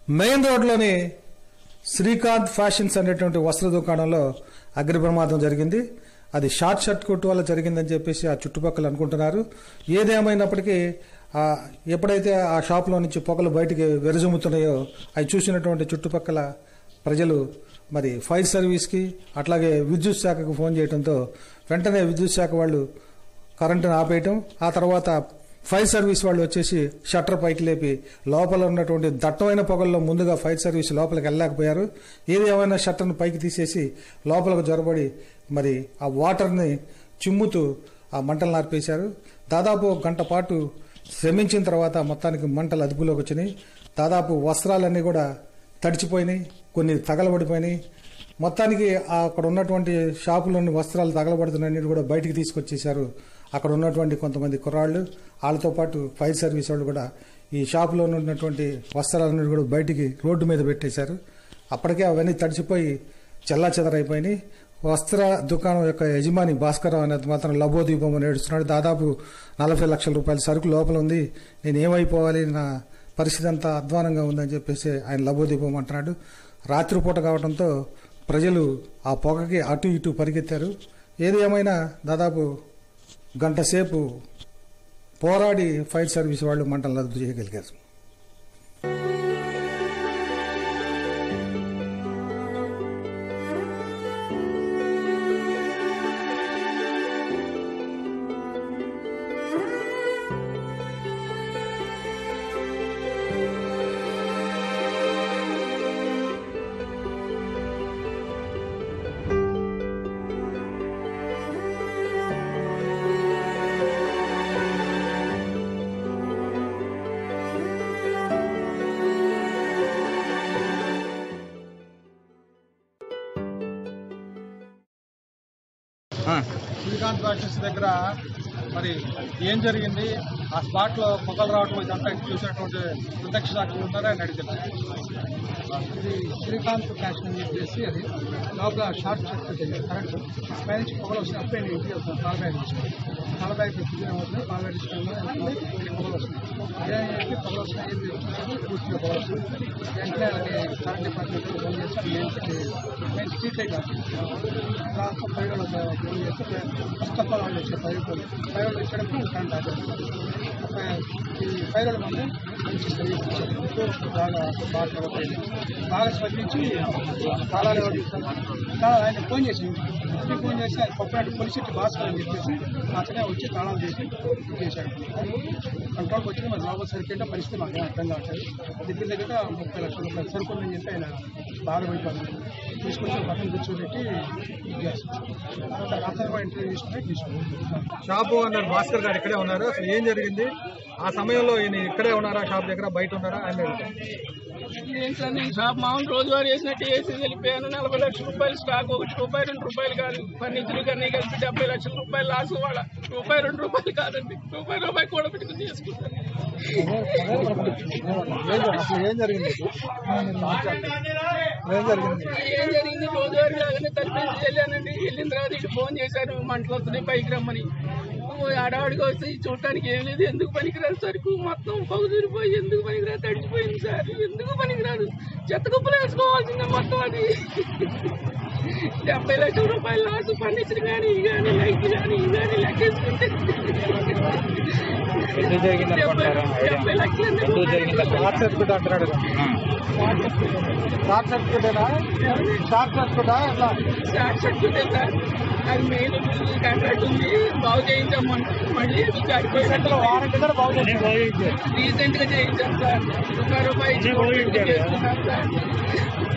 Main రోడ్లోని Srikanth fashions అనేటువంటి వస్త్ర దుకాణంలో అగ్ని ప్రమాదం జరిగింది అది షార్ట్ సర్క్యూట్ వల్ల జరిగిందని చెప్పేసి ఆ చుట్టుపక్కల అనుకుంటున్నారు ఏదేమైనప్పటికీ ఆ, ఎప్పుడైతే ఆ షాప్లో నుంచి పొగలు బయటికి వెరజుమ్ముతున్నాయో అవి చూసినటువంటి చుట్టుపక్కల ప్రజలు మరి ఫైర్ సర్వీస్కి అట్లాగే విద్యుత్ శాఖకు ఫోన్ చేయడంతో వెంటనే విద్యుత్ శాఖ వాళ్ళు కరెంటును ఆపేయటం ఆ తర్వాత ఫైర్ సర్వీస్ వాళ్ళు వచ్చేసి షట్టర్ పైకి లేపి లోపల ఉన్నటువంటి దట్టమైన పొగల్లో ముందుగా ఫైర్ సర్వీస్ లోపలికి వెళ్ళలేకపోయారు ఏది ఏమైనా షట్టర్ను పైకి తీసేసి లోపలకు జొరబడి మరి ఆ వాటర్ని చిమ్ముతూ ఆ మంటలు నార్పేశారు దాదాపు ఒక గంట పాటు శ్రమించిన తర్వాత మొత్తానికి మంటలు అదుపులోకి వచ్చినాయి దాదాపు వస్త్రాలన్నీ కూడా తడిచిపోయినాయి కొన్ని తగలబడిపోయినాయి మొత్తానికి ఆ అక్కడ ఉన్నటువంటి షాపులోని వస్త్రాలు తగలబడుతున్నాయని కూడా బయటికి తీసుకొచ్చేశారు అక్కడ ఉన్నటువంటి కొంతమంది కుర్రాళ్ళు వాళ్ళతో పాటు ఫైర్ సర్వీస్ వాళ్ళు కూడా ఈ షాపులో ఉన్నటువంటి వస్త్రాలన్నీ కూడా బయటికి రోడ్డు మీద పెట్టేశారు అప్పటికే అవన్నీ తడిచిపోయి చెల్లా చెదరైపోయినాయి వస్త్ర దుకాణం యొక్క యజమాని భాస్కర్ అనేది మాత్రం లబోదీపం అని ఏడుస్తున్నాడు దాదాపు నలభై లక్షల రూపాయల సరుకు లోపల ఉంది నేను ఏమైపోవాలి నా పరిస్థితి అంతా అధ్వానంగా ఉందని చెప్పేసి ఆయన లబోదీపం అంటున్నాడు రాత్రిపూట కావడంతో ప్రజలు ఆ పొగకి అటు ఇటు పరిగెత్తారు ఏది ఏమైనా దాదాపు గంట సేపు పోరాడి ఫైర్ సర్వీస్ వాళ్ళు మంటలను అదుపు చేయగలిగారు శ్రీకాంత్ ఫ్యాక్టరీస్ దగ్గర మరి ఏం జరిగింది ఆ స్పాట్ లో పొగలు రావడం ఇదంతా చూసినటువంటి ప్రత్యక్ష సాక్షులు ఉన్నారా అని అడిగితే ఇది శ్రీకాంత్ ఫ్యాషన్ అని చెప్పేసి అది లోపల షార్ట్ సర్క్యూట్ అయింది కరెంట్ పై నుంచి పొగలు వస్తున్నాయి అప్పుడే నేను ఇంటికి వస్తాను పాల బ్యాగ్ తీసుకుని పాల బ్యాగ్ తీసుకుని అవుతుంది పాల బ్యాగ్ తీసుకుని పొగలు వస్తున్నాయి ఏంటంటే పొగలు వస్తున్నాయి ఏం చేస్తున్నాయి పూర్తిగా పొగలు వస్తున్నాయి వెంటనే అది కరెంట్ డిపార్ట్మెంట్ ఫోన్ చేసి అది ఏంటి నేను street light last five phone చేస్తే ఫస్ట్ ఆఫ్ ఆల్ వాళ్ళు వచ్చారు ఫైవ్ ఫైవ్ వాళ్ళు వచ్చేటప్పుడు కరెంట్ ఆపేస్తారు ఈ ఫైవ్ వాళ్ళు మంది మంచి సర్వీస్ ఇచ్చారు బాగా బాగా డెవలప్ అయింది బాగా స్పందించి తాళాలు ఎవరు ఇస్తారు తాళాలు ఆయన ఫోన్ చేసి ఇంటికి ఫోన్ చేసి ఆయన కొప్పనాటి పొలిసిట్టి భాస్కర్ అని చెప్పేసి అతనే వచ్చి తాళాలు చేసి ఇది చేశాడు కంట్రోల్కి వచ్చి మరి లోపల సరిపోయిన పరిస్థితి మాకు ఏం అర్థం కావట్లేదు దగ్గర దగ్గర ముప్పై లక్షల రూపాయలు సరుకుందని చెప్పి ఆయన బాధపడిపోయింది తీసుకొచ్చి పక్కన కూర్చోబెట్టి ఇది చేస్తాం అతను ఇంటర్వ్యూ తీసుకుని తీసుకున్నాం షాపు అన్నారు భాస్కర్ గారు ఇక్కడే ఉన్నారు అసలు ఏం జరిగింది ఆ సమయంలో ఈయన ఇక్కడే ఉన్నారా షాప్ దగ్గర బయట ఉన్నారా అని అడిగారు. ఏం సార్ నేను షాప్ మామూలు రోజువారీ వేసినట్టు వేసి వెళ్ళిపోయాను నలభై లక్షల రూపాయలు స్టాక్ ఒకటి రూపాయి రెండు రూపాయలు కాదు ఫర్నిచర్ కానీ కలిపి డెబ్బై లక్షల రూపాయలు లాస్ వాళ్ళ రూపాయి రెండు రూపాయలు కాదండి రూపాయి రూపాయి కూడా పెట్టుకుని తీసుకుంటాను ఏం జరి- అసలు ఏం జరిగింది ఏం జరిగింది ఏం జరిగింది రోజువారీ లాగానే తలిపేసి వెళ్ళానండి వెళ్ళిన తర్వాత ఇటు ఫోన్ చేశారు మంటలు వస్తున్నాయి పైకి రమ్మని ఓ ఆడవాడికి వస్తే ఇది చూడటానికి ఏం లేదు ఎందుకు పనికిరాదు సరుకు మొత్తం పొగదూరిపోయి ఎందుకు పనికిరాదు తడిచిపోయింది సార్ ఎందుకు పనికిరాదు చెత్త కుప్పలు వేసుకోవాల్సిందే మొత్తం అది డెబ్బై లక్షల రూపాయలు లాస్ ఫర్నిచర్ కానీ ఇవి కానీ లైట్ కానీ ఇవి కానీ లెక్కేసుకుంటే డెబ్బై- డెబ్బై లక్షలు షార్ట్ సర్క్యూట్ అంటున్నాడు కదా. షార్ట్ సర్క్యూటేనా షార్ట్ సర్క్యూటా ఎట్లా షార్ట్ సర్క్యూట్ సార్ అది మెయిన్ కాంట్రాక్ట్ ఉంది బాగు చేయించాం మొన్న. మళ్ళీ అది కాడిపోయినట్లు వారం కింద బాగు చేశారు. రీసెంట్ గా చేయించాం సార్ రూపాయి రూపాయి ఇచ్చి చేసుకున్నాం సార్